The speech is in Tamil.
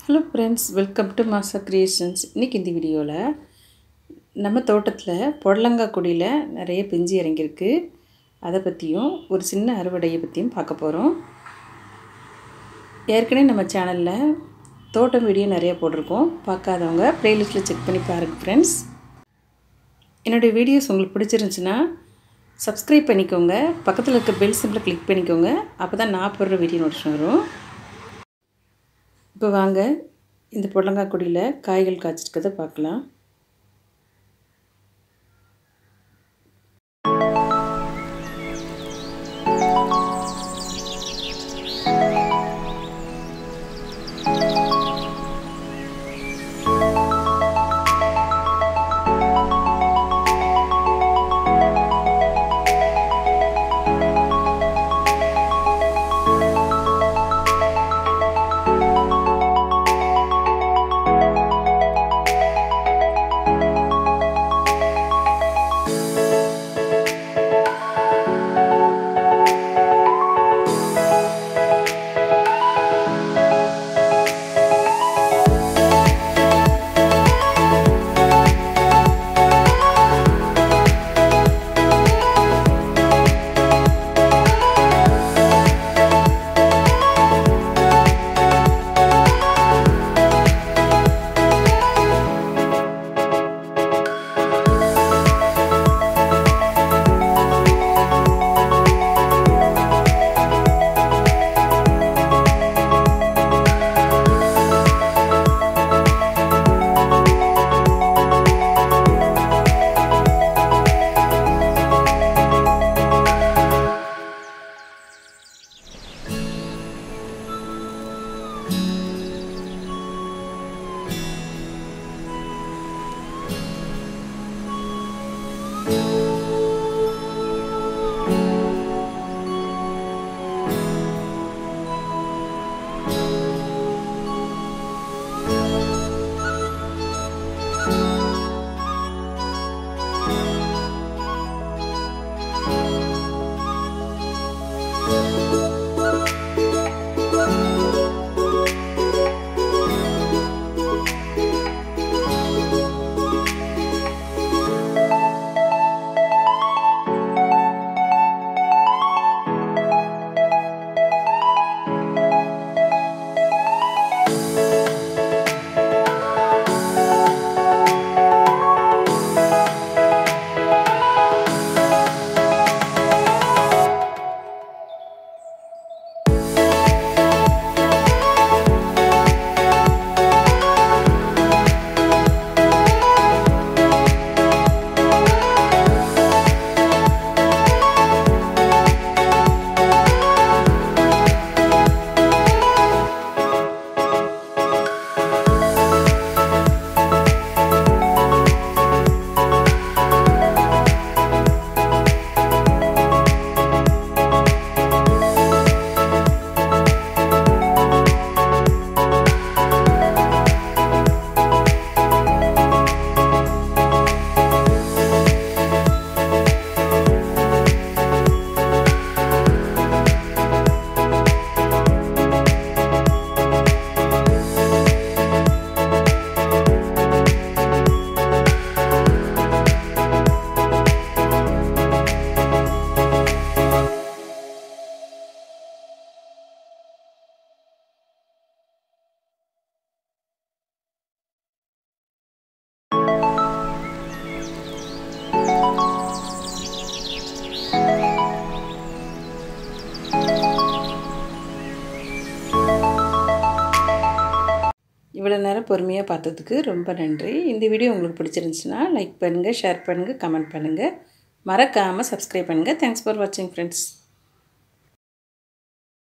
hello friends welcome to Maasa creations இன்றைக்கி இந்த வீடியோவில் நம்ம தோட்டத்தில் புடலங்காய் கொடியில் நிறைய பிஞ்சு இறங்கியிருக்கு அதை பற்றியும் ஒரு சின்ன அறுவடையை பற்றியும் பார்க்க போகிறோம் ஏற்கனவே நம்ம சேனலில் தோட்டம் வீடியோ நிறைய போட்டிருக்கோம் பார்க்காதவங்க ப்ளேலிஸ்ட்டில் செக் பண்ணி பாருங்கள் ஃப்ரெண்ட்ஸ் என்னுடைய வீடியோஸ் உங்களுக்கு பிடிச்சிருந்துச்சுன்னா சப்ஸ்கிரைப் பண்ணிக்கோங்க பக்கத்தில் இருக்க பெல் சிம்பிளை கிளிக் பண்ணிக்கோங்க அப்போ தான் நான் போடுற வீடியோ நோட்டிஃபிகேஷன் வரும் இப்போ வாங்க இந்த புடலங்காய் கொடியில் காய்கள் காய்ச்சிருக்கதை பார்க்கலாம் இவ்வளோ நேரம் பொறுமையாக பார்த்ததுக்கு ரொம்ப நன்றி இந்த வீடியோ உங்களுக்கு பிடிச்சிருந்துச்சுன்னா லைக் பண்ணுங்கள் ஷேர் பண்ணுங்கள் கமெண்ட் பண்ணுங்கள் மறக்காமல் சப்ஸ்கிரைப் பண்ணுங்கள் தேங்க்ஸ் ஃபார் வாட்சிங் ஃப்ரெண்ட்ஸ்